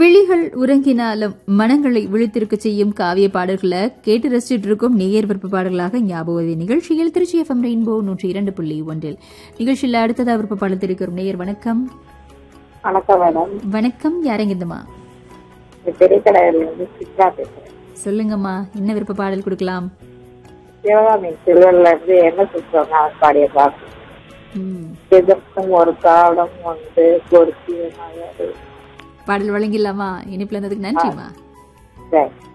விழிகள் உறங்கினாலும் மனங்களை விழித்திருக்க செய்யும் காவிய பாடல்களை கேட்டு ரசிச்சிட்டு இருக்கும் நேயர் விருப்ப பாடல்களாக ஞாபகம் நிகழ்ச்சியில் திருச்சி எஃப்எம் ரெயின்போ நூற்றி இரண்டு புள்ளி ஒன்றில் நிகழ்ச்சியில் அடுத்ததா விருப்ப பாடல் தெரிவிக்கும் நேயர் வணக்கம் வணக்கம் மேடம் வணக்கம் யாரெங்கிருந்தமா இந்த பெரியக்கடையில இருந்து சித்ரா பேசுறேன் சொல்லுங்கம்மா என்ன விருப்ப பாடல் கொடுக்கலாம் சிவகாமி சில்வர்ல இருந்து என்ன சொல்றாங்க அவர் பாடிய பாட்டு ம், எதற்கும் ஒரு காலம் வந்து பொருத்தியமாக பாடல் வழங்கிடலாமா இனிப்புல இருந்ததுக்கு நன்றிம்மா சரி